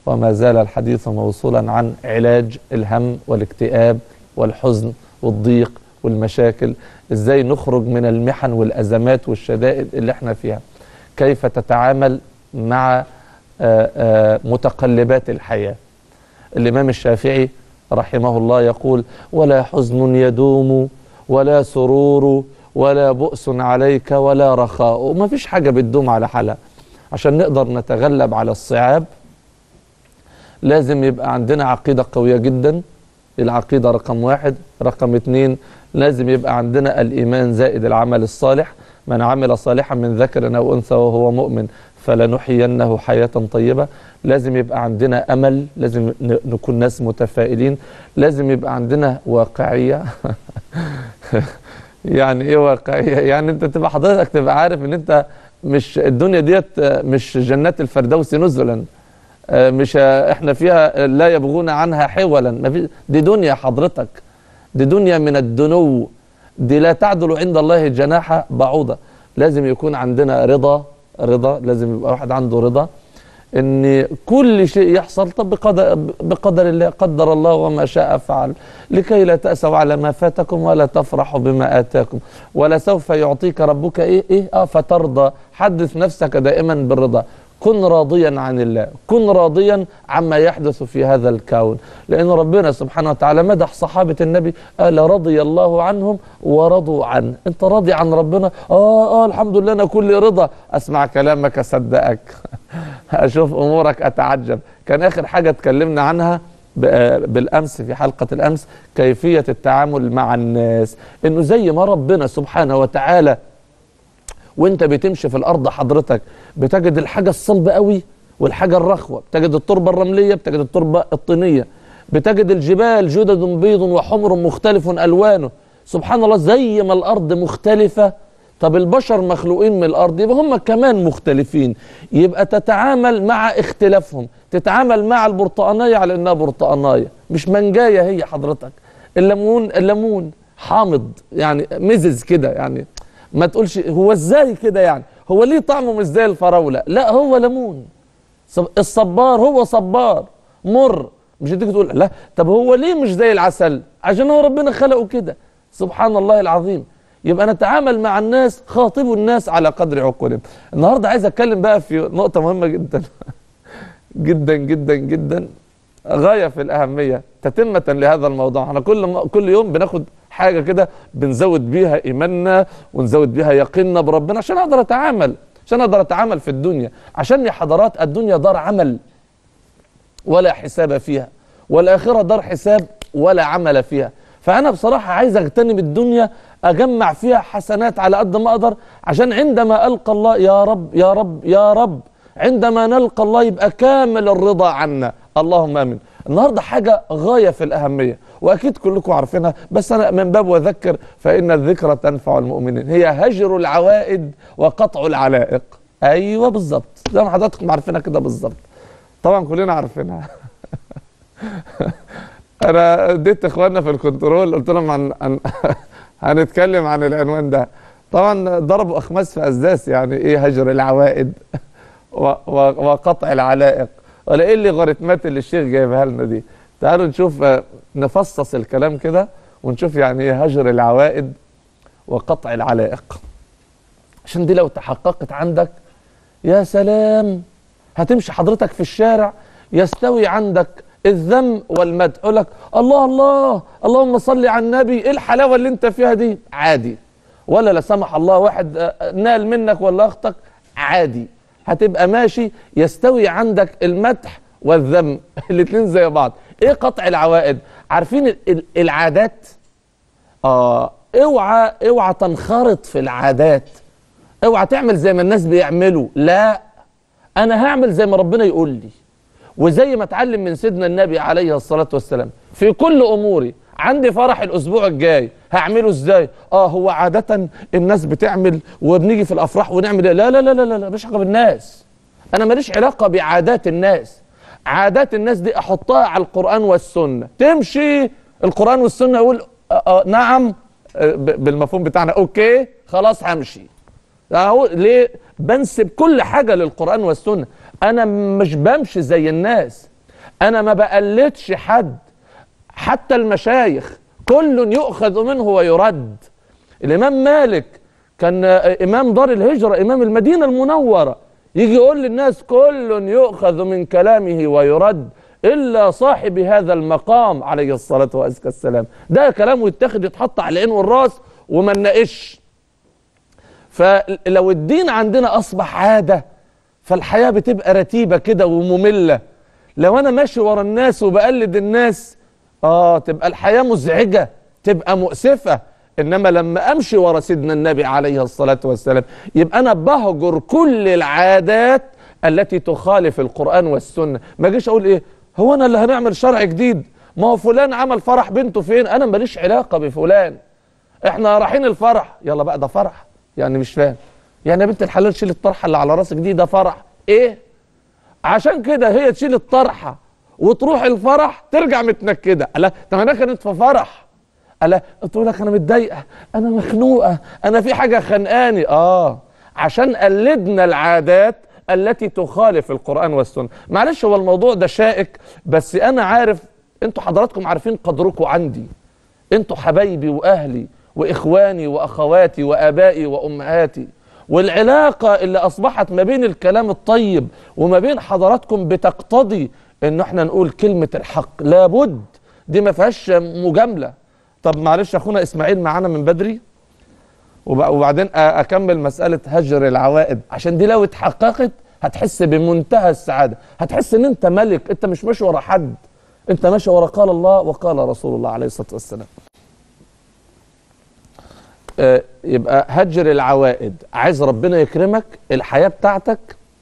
وما زال الحديث موصولا عن علاج الهم والاكتئاب والحزن والضيق والمشاكل ازاي نخرج من المحن والازمات والشدائد اللي احنا فيها كيف تتعامل مع آه، آه، متقلبات الحياه الامام الشافعي رحمه الله يقول ولا حزن يدوم ولا سرور ولا بؤس عليك ولا رخاء وما فيش حاجه بتدوم على حالها عشان نقدر نتغلب على الصعاب لازم يبقى عندنا عقيدة قوية جدا العقيدة رقم واحد رقم اتنين لازم يبقى عندنا الإيمان زائد العمل الصالح من عمل صالحا من ذكر أو أنثى وهو مؤمن فلنحيينه حياة طيبة لازم يبقى عندنا أمل لازم ن- نكون ناس متفائلين لازم يبقى عندنا واقعية يعني ايه واقعية يعني انت تبقى حضرتك تبقى عارف ان انت مش الدنيا ديت آه، مش جنات الفردوس نزلا آه، مش آه، احنا فيها لا يبغون عنها حولا ما في دي دنيا حضرتك دي دنيا من الدنو دي لا تعدل عند الله جناح بعوضة لازم يكون عندنا رضا رضا لازم يبقى واحد عنده رضا ان كل شيء يحصل طب بقدر, بقدر الله قدر الله وما شاء فعل لكي لا تأسوا على ما فاتكم ولا تفرحوا بما آتاكم ولا سوف يعطيك ربك ايه ايه اه فترضى حدث نفسك دائما بالرضا كن راضيا عن الله كن راضيا عما يحدث في هذا الكون لأن ربنا سبحانه وتعالى مدح صحابة النبي قال رضي الله عنهم ورضوا عنه انت راضي عن ربنا اه اه الحمد لله انا كل رضا اسمع كلامك اصدقك اشوف امورك اتعجب كان اخر حاجه اتكلمنا عنها ب- بالامس في حلقه الامس كيفيه التعامل مع الناس انه زي ما ربنا سبحانه وتعالى وانت بتمشي في الارض حضرتك بتجد الحاجه الصلبه قوي والحاجه الرخوه بتجد التربه الرمليه بتجد التربه الطينيه بتجد الجبال جدد بيض وحمر مختلف الوانه سبحان الله زي ما الارض مختلفه طب البشر مخلوقين من الارض يبقى هم كمان مختلفين يبقى تتعامل مع اختلافهم تتعامل مع البرتقانيه على انها برتقانيه مش منجايه هي حضرتك الليمون الليمون حامض يعني مزز كده يعني ما تقولش هو ازاي كده يعني هو ليه طعمه مش زي الفراوله لا هو ليمون صب- الصبار هو صبار مر مش تيجي تقول لا طب هو ليه مش زي العسل عشان هو ربنا خلقه كده سبحان الله العظيم يبقى نتعامل مع الناس خاطبوا الناس على قدر عقولهم النهارده عايز اتكلم بقى في نقطه مهمه جدا جدا جدا جدا غايه في الاهميه تتمه لهذا الموضوع احنا كل م- كل يوم بناخد حاجه كده بنزود بيها ايماننا ونزود بيها يقيننا بربنا عشان اقدر اتعامل عشان اقدر اتعامل في الدنيا عشان يا حضرات الدنيا دار عمل ولا حساب فيها والاخره دار حساب ولا عمل فيها فانا بصراحه عايز اغتنم الدنيا اجمع فيها حسنات على قد ما اقدر عشان عندما القى الله يا رب يا رب يا رب عندما نلقى الله يبقى كامل الرضا عنا اللهم امين النهارده حاجه غايه في الاهميه واكيد كلكم عارفينها بس انا من باب واذكر فان الذكرى تنفع المؤمنين هي هجر العوائد وقطع العلائق ايوه بالظبط زي ما حضراتكم عارفينها كده بالظبط طبعا كلنا عارفينها انا اديت اخواننا في الكنترول قلت لهم عن, عن هنتكلم عن العنوان ده طبعا ضربوا اخماس في اسداس يعني ايه هجر العوائد و- و- وقطع العلائق ولا ايه اللي غريتمات اللي الشيخ جايبها لنا دي تعالوا نشوف آه، نفصص الكلام كده ونشوف يعني ايه هجر العوائد وقطع العلائق عشان دي لو تحققت عندك يا سلام هتمشي حضرتك في الشارع يستوي عندك الذم والمدح يقول لك الله الله اللهم صل على النبي ايه الحلاوه اللي انت فيها دي عادي ولا لا سمح الله واحد آه، نال منك ولا اختك عادي هتبقى ماشي يستوي عندك المدح والذم الاثنين زي بعض ايه قطع العوائد عارفين ال- ال- العادات اه اوعى اوعى تنخرط في العادات اوعى تعمل زي ما الناس بيعملوا لا انا هعمل زي ما ربنا يقول لي وزي ما اتعلم من سيدنا النبي عليه الصلاه والسلام في كل اموري عندي فرح الاسبوع الجاي هعمله ازاي اه هو عاده الناس بتعمل وبنيجي في الافراح ونعمل إيه؟ لا لا لا لا لا, لا مش علاقه بالناس انا ماليش علاقه بعادات الناس عادات الناس دي احطها على القران والسنه تمشي القران والسنه يقول آه آه نعم آه ب- بالمفهوم بتاعنا اوكي خلاص همشي اهو ليه بنسب كل حاجه للقران والسنه انا مش بمشي زي الناس انا ما بقلدش حد حتى المشايخ كل يؤخذ منه ويرد الامام مالك كان آه، امام دار الهجره امام المدينه المنوره يجي يقول للناس كل يؤخذ من كلامه ويرد الا صاحب هذا المقام عليه الصلاه وازكى السلام ده كلامه يتاخد يتحط على العين والراس وما نناقش فلو الدين عندنا اصبح عاده فالحياه بتبقى رتيبه كده وممله لو انا ماشي ورا الناس وبقلد الناس اه تبقى الحياه مزعجه تبقى مؤسفه انما لما امشي ورا سيدنا النبي عليه الصلاه والسلام يبقى انا بهجر كل العادات التي تخالف القران والسنه ما اجيش اقول ايه هو انا اللي هنعمل شرع جديد ما هو فلان عمل فرح بنته فين انا ماليش علاقه بفلان احنا رايحين الفرح يلا بقى ده فرح يعني مش فاهم يعني يا بنت الحلال شيل الطرحه اللي على راسك دي ده فرح ايه عشان كده هي تشيل الطرحه وتروح الفرح ترجع متنكده لا طب انا كانت في فرح لا تقول لك انا متضايقه انا مخنوقه انا في حاجه خانقاني اه عشان قلدنا العادات التي تخالف القران والسنه معلش هو الموضوع ده شائك بس انا عارف انتوا حضراتكم عارفين قدركم عندي انتوا حبايبي واهلي واخواني واخواتي وابائي وامهاتي والعلاقه اللي اصبحت ما بين الكلام الطيب وما بين حضراتكم بتقتضي ان احنا نقول كلمه الحق لابد دي ما فيهاش مجامله طب معلش اخونا اسماعيل معانا من بدري وب- وبعدين أ- اكمل مساله هجر العوائد عشان دي لو اتحققت هتحس بمنتهى السعاده هتحس ان انت ملك انت مش ماشي ورا حد انت ماشي ورا قال الله وقال رسول الله عليه الصلاه والسلام آه، يبقى هجر العوائد عايز ربنا يكرمك الحياه بتاعتك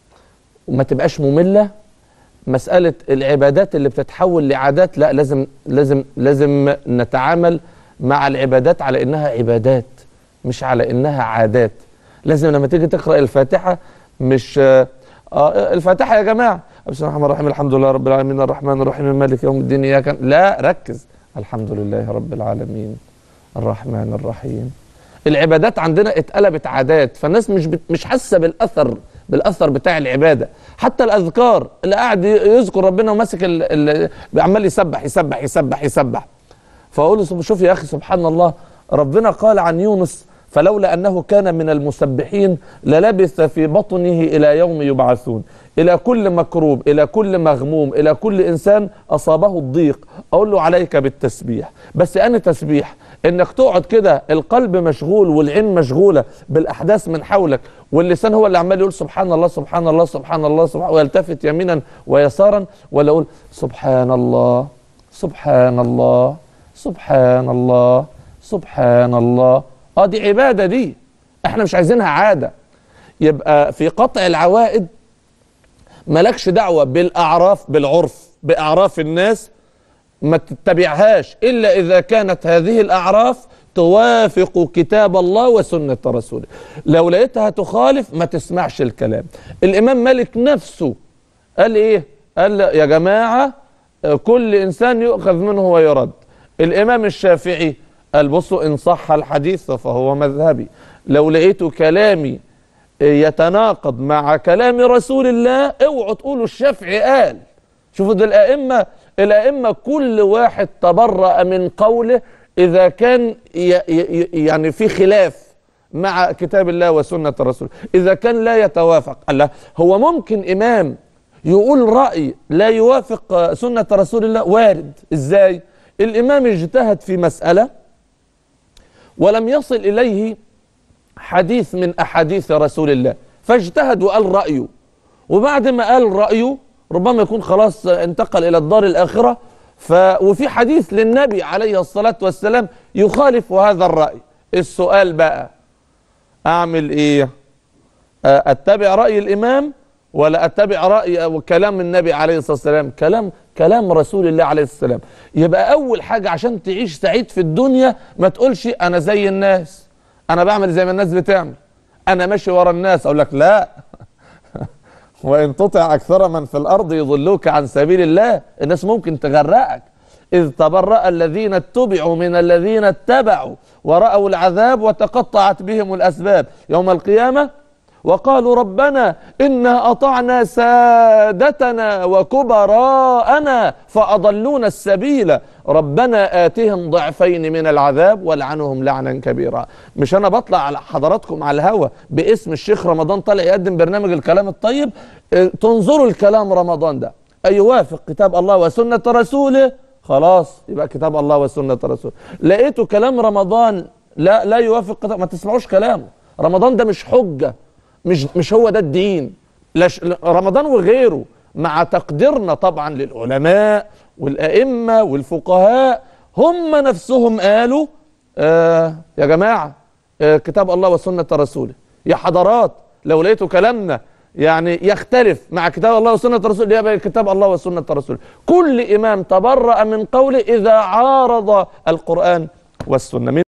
وما تبقاش ممله مساله العبادات اللي بتتحول لعادات لا لازم لازم لازم نتعامل مع العبادات على انها عبادات مش على انها عادات لازم لما تيجي تقرا الفاتحه مش آه آه، الفاتحه يا جماعه بسم الله الرحمن الرحيم الحمد لله رب العالمين الرحمن الرحيم مالك يوم الدين اياك لا ركز الحمد لله رب العالمين الرحمن الرحيم العبادات عندنا اتقلبت عادات فالناس مش بت... مش حاسه بالاثر بالاثر بتاع العباده حتى الاذكار اللي قاعد ي- يذكر ربنا وماسك ال... ال... عمال يسبح يسبح يسبح يسبح فاقول له سب- شوف يا اخي سبحان الله ربنا قال عن يونس فلولا انه كان من المسبحين للبث في بطنه الى يوم يبعثون الى كل مكروب الى كل مغموم الى كل انسان اصابه الضيق اقول له عليك بالتسبيح بس انا تسبيح انك تقعد كده القلب مشغول والعين مشغوله بالاحداث من حولك واللسان هو اللي عمال يقول سبحان الله سبحان الله سبحان الله سبحان ويلتفت يمينا ويسارا ولا اقول سبحان الله سبحان الله سبحان الله سبحان الله اه دي عباده دي احنا مش عايزينها عاده يبقى في قطع العوائد مالكش دعوه بالاعراف بالعرف باعراف الناس ما تتبعهاش الا اذا كانت هذه الاعراف توافق كتاب الله وسنه رسوله لو لقيتها تخالف ما تسمعش الكلام الامام مالك نفسه قال ايه قال يا جماعه آه، كل انسان يؤخذ منه ويرد الامام الشافعي قال بصوا ان صح الحديث فهو مذهبي لو لقيتوا كلامي يتناقض مع كلام رسول الله اوعوا تقولوا الشافعي قال شوفوا ده الائمه الائمه كل واحد تبرأ من قوله اذا كان ي ي يعني في خلاف مع كتاب الله وسنه الرسول اذا كان لا يتوافق الله هو ممكن امام يقول راي لا يوافق سنه رسول الله وارد ازاي الامام اجتهد في مساله ولم يصل اليه حديث من احاديث رسول الله فاجتهد وقال رايه وبعد ما قال رايه ربما يكون خلاص انتقل الى الدار الاخره ف وفي حديث للنبي عليه الصلاه والسلام يخالف هذا الراي السؤال بقى اعمل ايه اتبع راي الامام ولا اتبع راي او كلام النبي عليه الصلاه والسلام كلام كلام رسول الله عليه الصلاه والسلام يبقى اول حاجه عشان تعيش سعيد في الدنيا ما تقولش انا زي الناس انا بعمل زي ما الناس بتعمل انا ماشي ورا الناس اقول لك لا وان تطع اكثر من في الارض يضلوك عن سبيل الله الناس ممكن تغرقك اذ تبرأ الذين اتبعوا من الذين اتبعوا ورأوا العذاب وتقطعت بهم الاسباب يوم القيامه وقالوا ربنا إنا أطعنا سادتنا وكبراءنا فأضلونا السبيل ربنا آتهم ضعفين من العذاب والعنهم لعنا كبيرا مش أنا بطلع على حضراتكم على الهوا باسم الشيخ رمضان طالع يقدم برنامج الكلام الطيب اه، تنظروا الكلام رمضان ده أي يوافق كتاب الله وسنة رسوله خلاص يبقى كتاب الله وسنة رسوله لقيتوا كلام رمضان لا لا يوافق كتاب ما تسمعوش كلامه رمضان ده مش حجة مش مش هو ده الدين لاش رمضان وغيره مع تقديرنا طبعا للعلماء والأئمة والفقهاء هم نفسهم قالوا آه يا جماعة آه كتاب الله وسنة رسوله يا حضرات لو لقيتوا كلامنا يعني يختلف مع كتاب الله وسنة رسوله يبقى كتاب الله وسنة رسوله كل إمام تبرأ من قوله إذا عارض القرآن والسنة